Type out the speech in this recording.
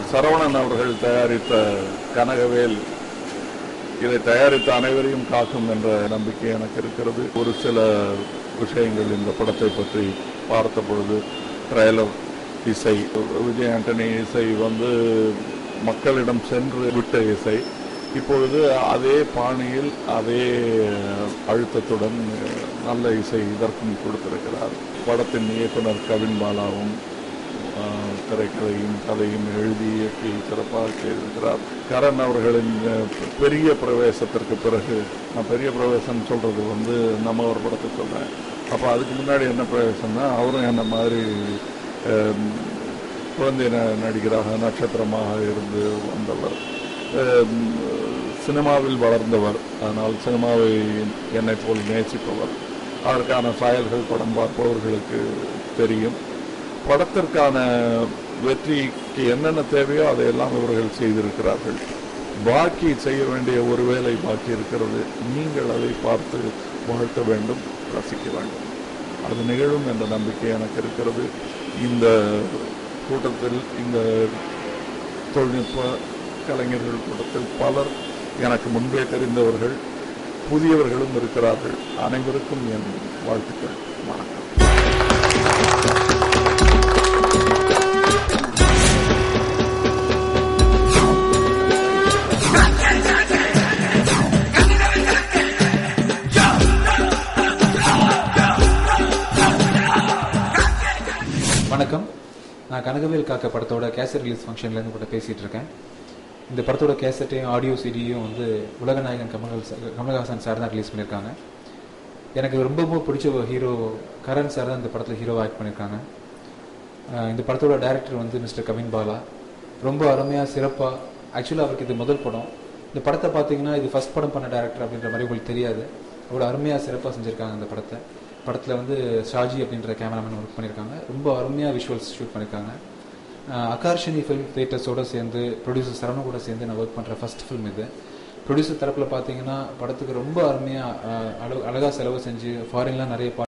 சரவணன் அவர்கள் தயாரித்த கனகவேல் இதை தயாரித்த அனைவரையும் காக்கும் என்ற நம்பிக்கை எனக்கு இருக்கிறது ஒரு சில விஷயங்கள் இந்த படத்தை பற்றி பார்த்த பொழுது ட்ரைலர் இசை விஜய் ஆண்டனி இசை வந்து மக்களிடம் சென்று விட்ட இசை இப்பொழுது அதே பாணியில் அதே அழுத்தத்துடன் நல்ல இசை இதற்கும் கொடுத்திருக்கிறார் படத்தின் இயக்குனர் கவின் பாலாவும் ஆஹ், திரைக்கதையும் கதையும் எழுதி இயக்கி சிறப்பாக செய்திருக்கிறார் கரண் அவர்களின் அஹ், பெரிய பிரவேசத்திற்கு பிறகு நான் பெரிய பிரவேசம் சொல்றது வந்து நம்ம ஒரு படத்தை சொல்றேன் அப்போ அதுக்கு முன்னாடி என்ன பிரவேசம்னா அவரும் என்ன மாதிரி ஆஹ், குழந்தை ந- நடிகராக நட்சத்திரமாக இருந்து வந்தவர் ஆஹ், சினிமாவில் வளர்ந்தவர் ஆனால் சினிமாவை என்னை போல் நேசிப்பவர் அதற்கான சாயல்கள் படம் பார்ப்பவர்களுக்கு தெரியும் படத்திற்கான வெற்றிக்கு என்னென்ன தேவையோ அதையெல்லாம் இவர்கள் செய்திருக்கிறார்கள் பாக்கி செய்ய வேண்டிய ஒரு வேலை பாக்கி இருக்கிறது நீங்கள் அதை பார்த்து வாழ்த்த வேண்டும் ரசிக்க வேண்டும் அது நிகழும் என்ற நம்பிக்கை எனக்கு இருக்கிறது இந்த கூட்டத்தில் இந்த தொழில்நுட்ப கலைஞர்கள் கூட்டத்தில் பலர் எனக்கு முன்பே தெரிந்தவர்கள் புதியவர்களும் இருக்கிறார்கள் அனைவருக்கும் என் வாழ்த்துக்கள் வணக்கம் வணக்கம் நான் கனகவேல் காக்க படத்தோட கேசட் ரிலீஸ் ஃபங்க்ஷன்லேருந்து கூட பேசிகிட்டு இருக்கேன் இந்த படத்தோட கேசட்டையும் ஆடியோ சிடியும் வந்து உலகநாயகன் கமல் கமல்ஹாசன் சார் தான் ரிலீஸ் பண்ணியிருக்காங்க எனக்கு ரொம்ப ரொம்ப பிடிச்ச ஒரு ஹீரோ கரண் சார் தான் இந்த படத்தில் ஹீரோவாக ஆக்ட் பண்ணியிருக்காங்க அஹ் இந்த படத்தோட டைரக்டர் வந்து மிஸ்டர் கவின் பாலா ரொம்ப அருமையாக சிறப்பாக ஆக்சுவலாக அவருக்கு இது முதல் படம் இந்த படத்தை பார்த்தீங்கன்னா இது ஃபர்ஸ்ட் படம் பண்ண டேரக்டர் அப்படின்ற மாதிரி உங்களுக்கு தெரியாது அவ்வளோ அருமையாக சிறப்பாக செஞ்சுருக்காங்க இந்த படத்தை படத்தில் வந்து ஷாஜி அப்படின்ற கேமராமேன் ஒர்க் பண்ணியிருக்காங்க ரொம்ப அருமையாக விஷுவல்ஸ் ஷூட் பண்ணியிருக்காங்க அஹ் அகார்ஷினி ஃபிலிம் தியேட்டர்ஸோட சேர்ந்து ப்ரொடியூசர் சரவணன் கூட சேர்ந்து நான் ஒர்க் பண்ணுற ஃபர்ஸ்ட் ஃபிலிம் இது ப்ரொடியூசர் தரப்பில் பார்த்தீங்கன்னா படத்துக்கு ரொம்ப அருமையாக அழகாக செலவு செஞ்சு ஃபாரின்லாம் நிறைய